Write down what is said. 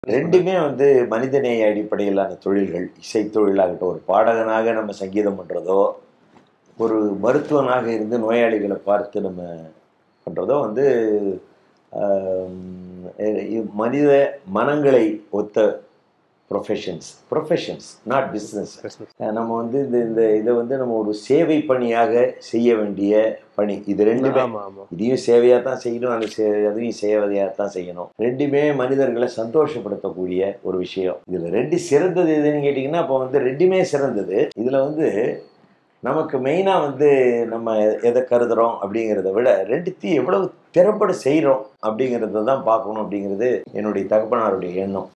ரெண்டுமே வந்து மனிதநேய அடிப்படையிலான தொழில்கள் இசை தொழிலாகட்டும் ஒரு பாடகனாக நம்ம சங்கீதம் பண்ணுறதோ ஒரு மருத்துவனாக இருந்து நோயாளிகளை பார்த்து நம்ம பண்ணுறதோ வந்து ஆம், இ- மனித மனங்களை ஒத்த ப்ரொஃபஷன்ஸ் ப்ரொஃபஷன்ஸ் நாட் பிஸ்னஸ் நம்ம வந்து இந்த இந்த இதை வந்து நம்ம ஒரு சேவை பணியாக செய்ய வேண்டிய பணி இது ரெண்டுமே ஆமா ஆமா இதையும் சேவையாக தான் செய்யணும் அந்த சே அதையும் சேவையாக தான் செய்யணும் ரெண்டுமே மனிதர்களை சந்தோஷப்படுத்தக்கூடிய ஒரு விஷயம் இதில் ரெண்டு சிறந்தது எதுன்னு கேட்டிங்கன்னா அப்போ வந்து ரெண்டுமே சிறந்தது இதில் வந்து நமக்கு மெயினாக வந்து நம்ம எதை கருதுகிறோம் அப்படிங்கிறத விட ரெண்டுத்தையும் எவ்வளவு திறப்பட செய்கிறோம் அப்படிங்கிறத தான் பார்க்கணும் அப்படிங்கிறது என்னுடைய தகப்பனாருடைய எண்ணம்